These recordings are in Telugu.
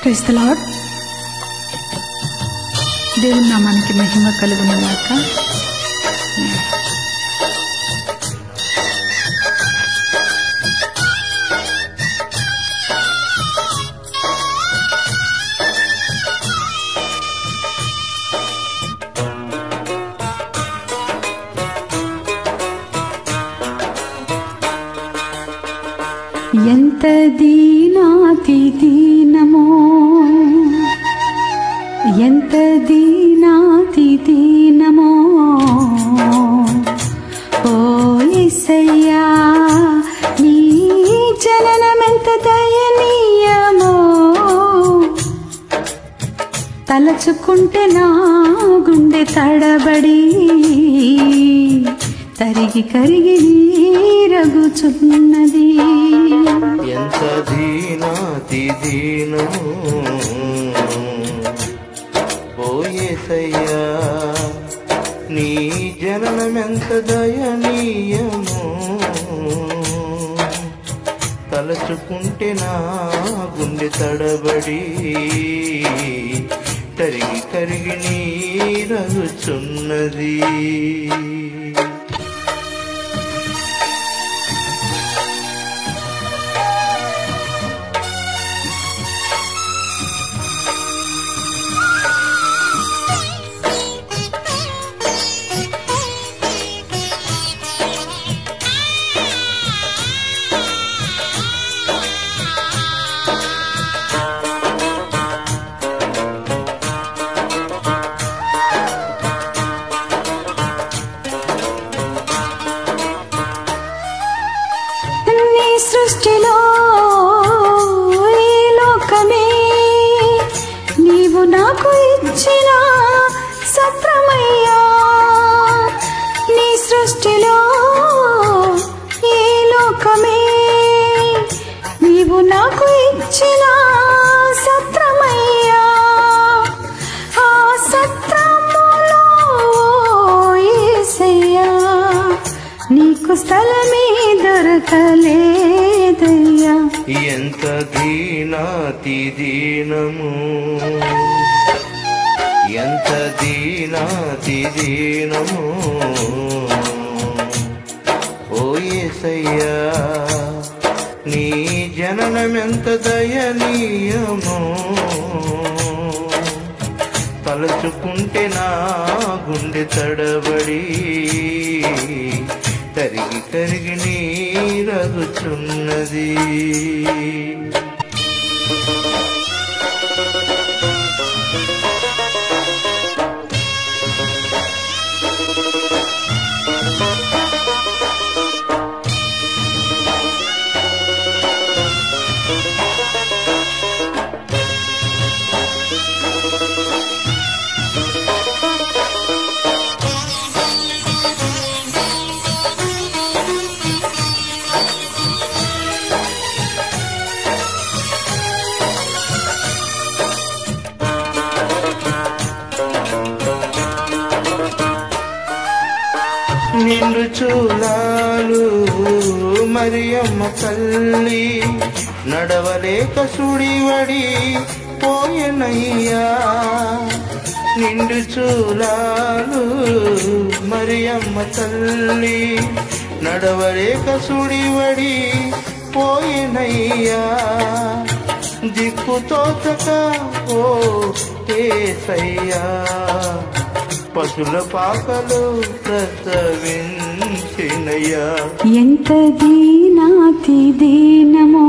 ప్రైజ్ ద లాడ్ దేవుని నామానికి మహిమ కలుగును గాక ఎంత దీనాతి దీనమో ఎంత దీనాతి దీనమో ఓ ఇసయ్యా నీ జననమెంత దయనీయమో తలచుకుంటే నా గుండె తడబడి తరిగి కరిగి నీరగుచున్నది ఎంత దీనాతి దీనము ఓయేసయ్యా నీ జననమెంత దయనీయము తలచుకుంటే నా గుండె తడబడి కరిగి కరిగి నీరగుచున్నది నీ సృష్టిలో ఈ లోకమే నీవు నాకు ఇచ్చిన సత్రమయ్యా నీ సృష్టిలో ఈ లోకమే నీవు నాకు ఇచ్చిన సత్రమయ్యా ఆ సత్రములో యేసయ్యా నీకు స్థలమే దొరకలేదయ్యా ఎంత దీనాతి దీనము ఎంత దీనాతి దీనము ఓ యేసయ్యా నీ జననమెంత దయనీయము తలచుకుంటే నా గుండె తడబడి కరిగి కరిగి నీరగుచున్నది నిండు చూలాలు మరియమ్మ తల్లి నడవలేక సుడివడి పోయనయ్యా నిండు చూలాలు మరియమ్మ తల్లి నడవలేక సుడివడి పోయనయ్యా దిక్కు తోచక ఓ ఏసయ్యా పశుల పాకలు ప్రసవించినయ్యా ఎంత దీనాతి దీనమో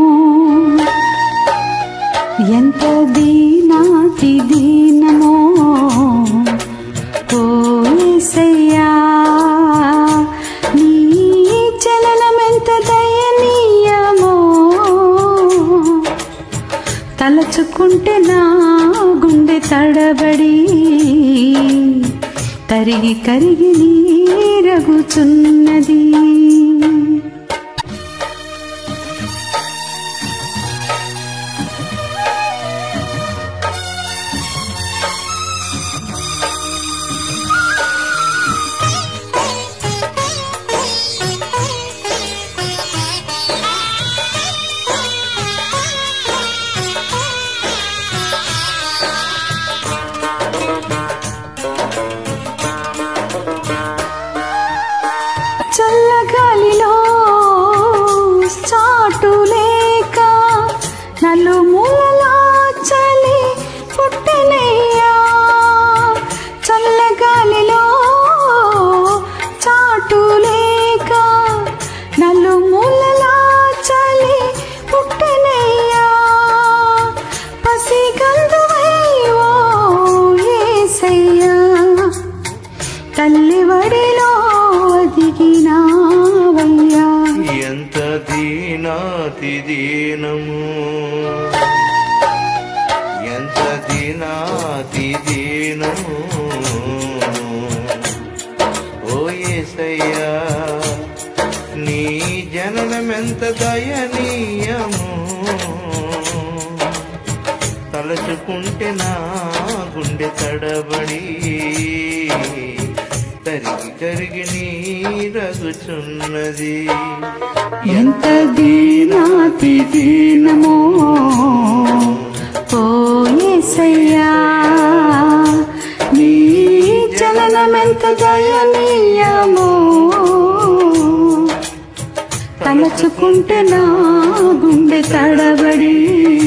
ఎంత దీనాతి దీనమో ఓ యేసయ్యా నీ చలనమెంత దయనీయమో తలచుకుంటే నా గుండె తడబడి కరిగి కరిగి నీరగుచున్నది Thank you. దీనము ఎంత దీనాతి దీనము ఓ యేసయ్యా నీ జననమెంత దయనీయము తలచుకుంటే నా గుండె తడబడి తరిగి కరిగి నీరగుచున్నది ఎంత దీనాతి దీనమో ఓ యేసయ్యా నీ జననమెంత దయనీయమో తలచుకుంటే నా గుండె తడబడి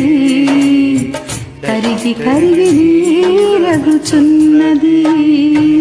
కరిగి కరిగి రగుచున్నది